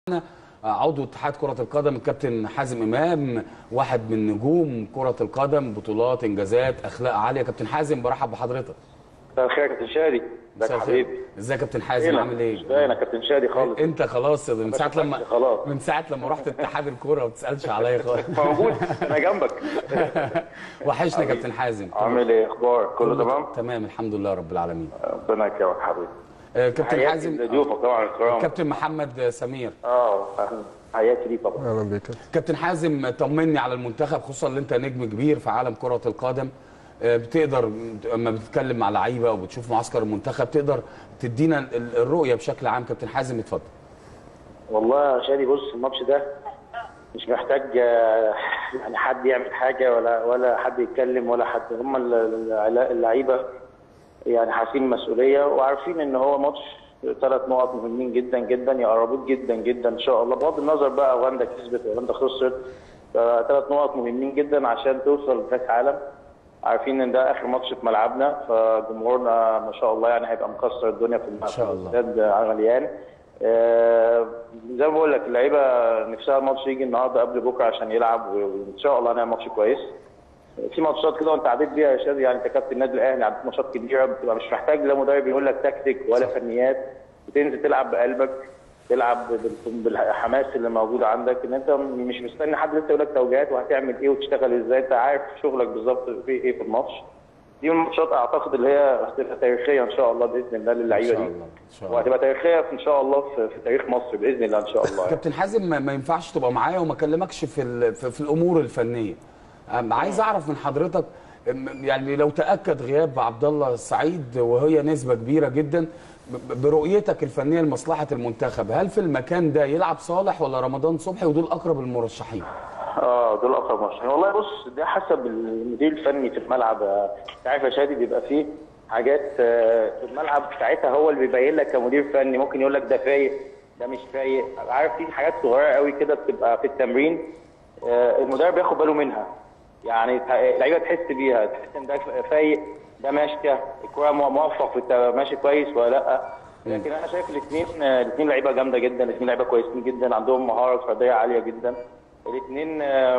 عضو اتحاد كرة القدم الكابتن حازم إمام واحد من نجوم كرة القدم بطولات إنجازات أخلاق عالية كابتن حازم برحب بحضرتك مساء الخير يا كابتن شادي ازيك يا حبيبي ازيك يا كابتن حازم عامل ايه؟ مش باين يا كابتن شادي خالص انت خلاص من ساعة لما خلاص. من ساعة لما رحت اتحاد الكورة ما بتسألش عليا خالص موجود انا جنبك وحشنا يا كابتن حازم عامل ايه اخبار كله تمام تمام الحمد لله رب العالمين ربنا يكرمك حبيبي آه، كابتن حياتي حازم لضيوفك طبعا الكرام كابتن محمد سمير اه حياتي ليك طبعا اهلا بيك كابتن حازم طمني على المنتخب خصوصا ان انت نجم كبير في عالم كرة القدم آه، بتقدر اما بتتكلم مع لعيبه وبتشوف معسكر المنتخب تقدر تدينا ال- الرؤيه بشكل عام كابتن حازم اتفضل والله يا شادي بص الماتش ده مش محتاج آه، يعني حد يعمل حاجه ولا ولا حد يتكلم ولا حد هم ال- ال- اللعيبه يعني حاسين المسؤوليه وعارفين ان هو ماتش ثلاث نقط مهمين جدا جدا يقربوك جدا جدا ان شاء الله بغض النظر بقى اوغندا كسبت اوغندا خسرت ثلاث نقط مهمين جدا عشان توصل لكاس عالم عارفين ان ده اخر ماتش في ملعبنا فجمهورنا ما شاء الله يعني هيبقى مكسر الدنيا في إن شاء الله. الاستاد غليان آه، زي ما بقول لك اللعيبه نفسها الماتش يجي النهارده قبل بكره عشان يلعب وان شاء الله هنعمل ماتش كويس في ماتشات كده وانت عديت بيها يا شادي يعني انت كابتن النادي الاهلي عديت ماتشات كبيره بتبقى مش محتاج لا مدرب يقول لك تكتيك ولا فنيات بتنزل تلعب بقلبك تلعب بال- بالحماس اللي موجود عندك ان انت مش مستني حد لسه يقول لك توجيهات وهتعمل ايه وتشتغل ازاي انت عارف شغلك بالظبط في ايه في الماتش دي من الماتشات اعتقد اللي هي هتبقى تاريخيه ان شاء الله باذن الله ان للعيبه شاء دي الله ان شاء الله وهتبقى تاريخيه ان شاء الله في, في تاريخ مصر باذن الله ان شاء الله يعني. كابتن حازم ما- ما ينفعش تبقى معايا وما اكلمكش في ال- في, في الامور الفنيه أم، عايز اعرف من حضرتك أم، يعني لو تاكد غياب عبد الله السعيد وهي نسبه كبيره جدا ب- برؤيتك الفنيه لمصلحه المنتخب هل في المكان ده يلعب صالح ولا رمضان صبحي ودول اقرب المرشحين اه دول اقرب مرشحين والله بص ده حسب المدير الفني في الملعب آه، انت عارف يا شادي بيبقى فيه حاجات آه، في الملعب ساعتها هو اللي بيبين لك كمدير فني ممكن يقول لك ده فايق ده مش فايق عارف في حاجات صغيره قوي كده بتبقى في التمرين آه، المدرب بياخد باله منها يعني ت- اللعيبه تحس بيها تحس ان ده فايق ده ماشي الكوره مو- موفق في الت- ماشي كويس ولا لا لكن انا شايف الاثنين الاثنين لعيبه جامده جدا الاثنين لعيبه كويسين جدا عندهم مهاره فرديه عاليه جدا الاثنين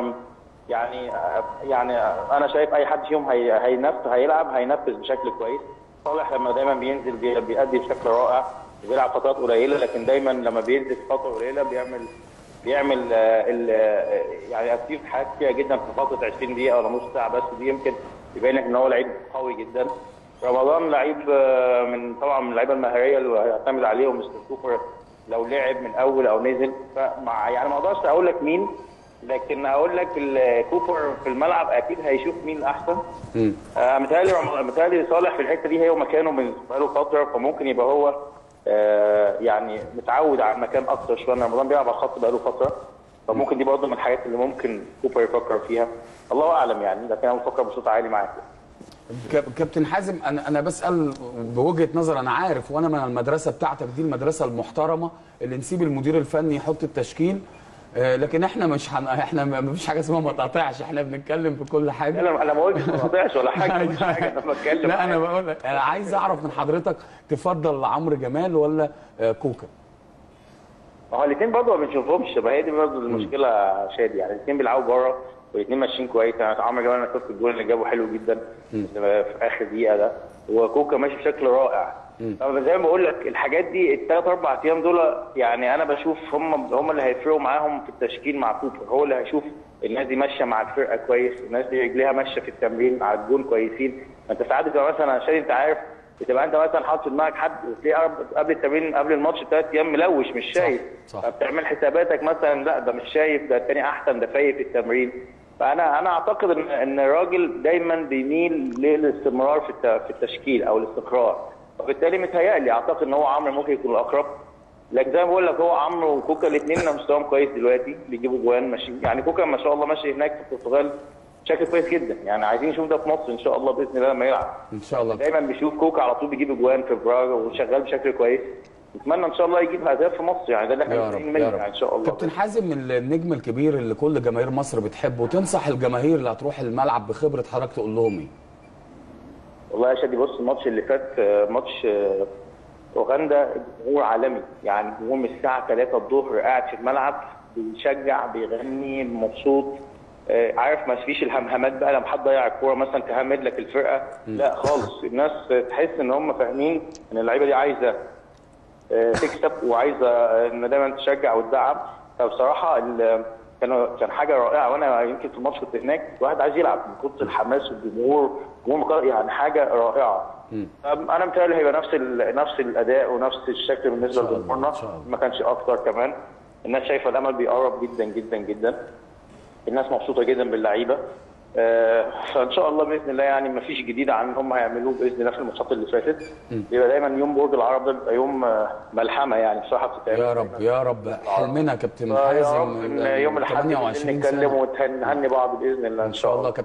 يعني آه، يعني آه، انا شايف اي حد فيهم هي- هينفذ هيلعب هينفذ بشكل كويس صالح لما دايما بينزل بي- بيأدي بشكل رائع بيلعب فترات قليله لكن دايما لما بينزل في فتره قليله بيعمل بيعمل آه، ال- آه، يعني اسيب حاجات كتيره جدا في فتره 20 دقيقه ولا نص ساعه بس دي يمكن يبين لك ان هو لعيب قوي جدا رمضان لعيب آه، من طبعا من اللعيبه المهاريه اللي هيعتمد عليهم مستر كوبر لو لعب من اول او نزل فمع يعني ما اقدرش اقول لك مين لكن اقول لك ال- كوبر في الملعب اكيد هيشوف مين الاحسن مم. آه متهيألي رم- متهيألي صالح في الحته دي هي مكانه من بقاله فتره فممكن يبقى هو آه يعني متعود على المكان اكتر شويه إن رمضان بيلعب على الخط بقاله فتره فممكن دي برضه من الحاجات اللي ممكن كوبر يفكر فيها الله اعلم يعني لكن انا بفكر بصوت عالي معاك كاب- كابتن حازم انا انا بسال بوجهه نظر انا عارف وانا من المدرسه بتاعتك دي المدرسه المحترمه اللي نسيب المدير الفني يحط التشكيل آه، لكن احنا مش هن... احنا ما فيش حاجه اسمها ما تقاطعش احنا بنتكلم في كل حاجه انا انا ما قلتش ما قاطعش ولا حاجه مش حاجه انا بتكلم لا انا بقول لك انا عايز اعرف من حضرتك تفضل عمرو جمال ولا آه، كوكا ما هو الاثنين برضه ما بنشوفهمش ما هي دي برضه المشكله يا شادي يعني الاثنين بيلعبوا بره والاثنين ماشيين كويس يعني عمرو جمال انا شفت الجول اللي جابه حلو جدا اللي في اخر دقيقه ده وكوكا ماشي بشكل رائع طب زي ما بقول لك الحاجات دي الثلاث اربع ايام دول يعني انا بشوف هم هم اللي هيفرقوا معاهم في التشكيل مع كوكا هو اللي هيشوف الناس دي ماشيه مع الفرقه كويس الناس دي رجليها ماشيه في التمرين على الجون كويسين ما انت ساعات بتبقى مثلا عشان انت عارف بتبقى انت مثلا حاطط في دماغك حد وتلاقيه قبل التمرين قبل الماتش بثلاث ايام ملوش مش شايف صح. فبتعمل حساباتك مثلا لا ده مش شايف ده التاني احسن ده فايق في التمرين فانا انا اعتقد ان ان الراجل دايما بيميل للاستمرار في الت- في التشكيل او الاستقرار وبالتالي متهيألي اعتقد ان هو عمرو ممكن يكون الاقرب لكن زي ما بقول لك هو عمرو وكوكا الاثنين مستواهم كويس دلوقتي بيجيبوا جوان ماشيين يعني كوكا ما شاء الله ماشي هناك في البرتغال بشكل كويس جدا يعني عايزين نشوف ده في مصر ان شاء الله باذن الله لما يلعب ان شاء الله دايما بيشوف كوكا على طول بيجيب اجوان في براغ وشغال بشكل كويس نتمنى ان شاء الله يجيب اهداف في مصر يعني ده اللي احنا يا مستنيين رب منه يا رب يعني ان شاء الله كابتن حازم من النجم الكبير اللي كل جماهير مصر بتحبه تنصح الجماهير اللي هتروح الملعب بخبره حضرتك تقول لهم ايه والله يا شادي بص الماتش اللي فات آه، ماتش آه، اوغندا جمهور عالمي يعني جمهور من الساعه 3 الظهر قاعد في الملعب بيشجع بيغني مبسوط آه، عارف ما فيش الهمهمات بقى لما حد ضيع الكوره مثلا تهمد لك الفرقه لا خالص الناس تحس ان هم فاهمين ان اللعيبه دي عايزه آه، تكسب وعايزه آه، ان دايما تشجع وتدعم فبصراحه ال- كان كان حاجه رائعه وانا يمكن في الماتش كنت هناك الواحد عايز يلعب من كتر الحماس والجمهور جمهور مقر- يعني حاجه رائعه أم- انا متهيألي هيبقى نفس ال- نفس الاداء ونفس الشكل بالنسبه إن شاء الله، لجمهورنا إن شاء الله. ما كانش اكتر كمان الناس شايفه الامل بيقرب جدا جدا جدا الناس مبسوطه جدا باللعيبه آه، فان شاء الله باذن الله يعني ما فيش جديد عن اللي هم هيعملوه باذن الله في الماتشات اللي فاتت بيبقى دايما يوم برج العرب ده بيبقى يوم آه، ملحمه يعني بصراحه بتتعمل يا رب يا رب حلمنا يا كابتن يا حازم رب ان يوم الاحد 28 نتكلم سنة. ونهني بعض باذن الله ان شاء الله كابتن